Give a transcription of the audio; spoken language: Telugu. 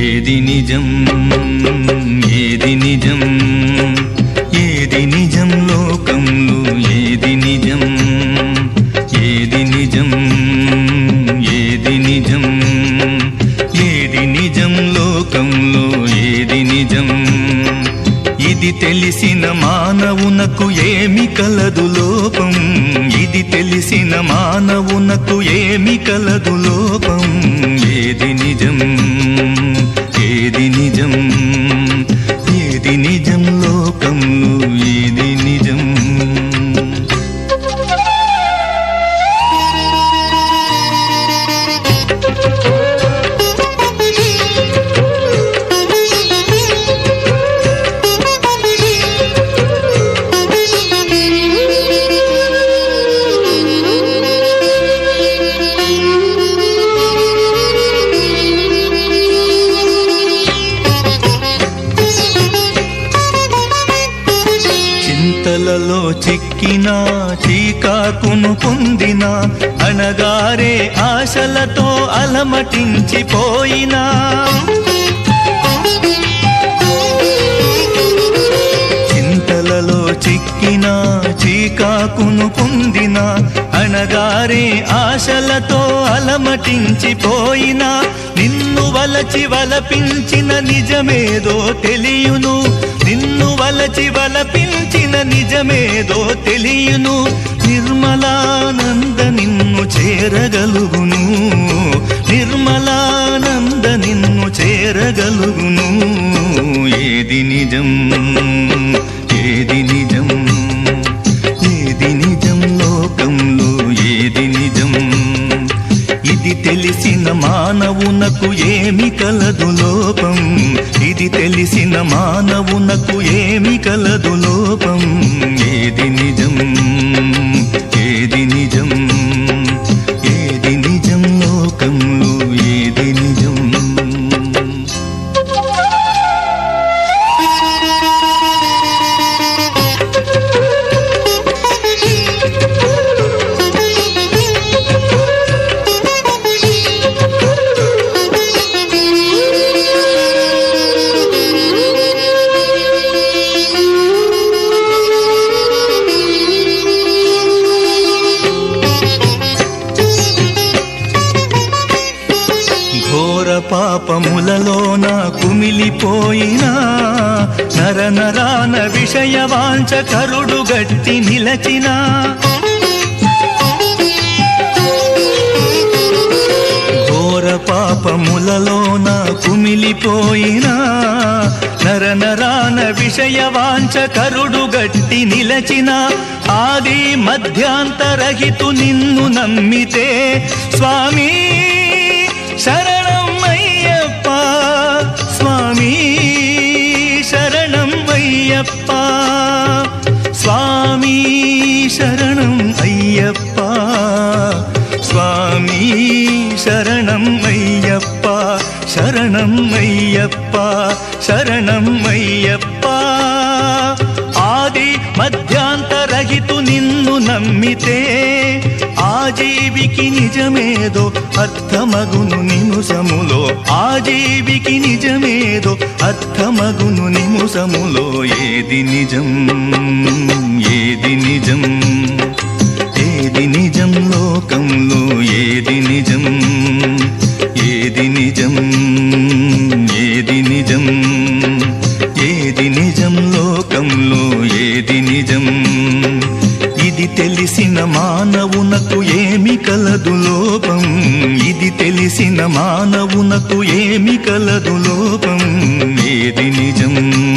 ఏది నిజం ఏది నిజం ఏది నిజం లోకంలో ఏది నిజం ఏది నిజం ఏది నిజం ఏది నిజం లోకంలో ఏది నిజం ఇది తెలిసిన మానవునకు ఏమి కలదు లోపం ఇది తెలిసిన మానవునకు ఏమి కలదు లోపం ఏది నిజం ఏది నిజం ఏది నిజం లోకంలో ఏది నిజం చింతలలో చిక్కిన చీకాకును పొందిన అణగారే ఆశలతో అలమటించిపోయినా చింతలలో చిక్కిన చీకాకును పొందిన అణగారే ఆశలతో అలమటించిపోయినా నిన్ను వలచి వలపించిన నిజమేదో తెలియును నిన్ను వలచి వలపించిన నిజమేదో తెలియును నిర్మలానంద నిన్ను చేరగలుగును నిర్మలానంద నిన్ను చేరగలుగును ఏది నిజం ఏది నిజం ఏది నిజం లోకంలో ఏది నిజం ఇది తెలిసిన మానవునకు ఏమి కలదు లోపం ఇది తెలిసిన మానవునకు ఏమి కలదు లోపం ఏది నిజం ఏది నిజం ఏది నిజం లోకంలో ఏది నిజం ఘోర పాపములలోన కుమిలిపోయినా నర నరాన విషయవాంచ కరుడు గట్టి నిలచినా ఘోర పాపములలోన కుమిలిపోయినా నర నరాన విషయవాంచ కరుడు గట్టి నిలచిన ఆది మధ్యాంతరహితు నిన్ను నమ్మితే స్వామి శరణం అయ్యప్ప స్వామి శరణం అయ్యప్ప స్వామి శరణం అయ్యప్ప స్వామి శరణం అయ్యప్ప శరణం అయ్యప్ప శరణం అయ్యప్ప ఆది మధ్యాంతరహితు నిన్ను నమ్మితే ఆజీవికి నిజమేదో అర్థమగును నిముసములో ఆజీవికి నిజమేదో అర్థమగును నిముసములో ఏది నిజం ఏది నిజం ఏది నిజం లోకంలో ఏది నిజం ఏది నిజం ఏది నిజం ఏది నిజం లోకంలో ఏది నిజం ఇది తెలిసిన మానవునకు ఏమి కలదు లోపం ఇది తెలిసిన మానవునకు ఏమి కలదు లోపం ఏది నిజం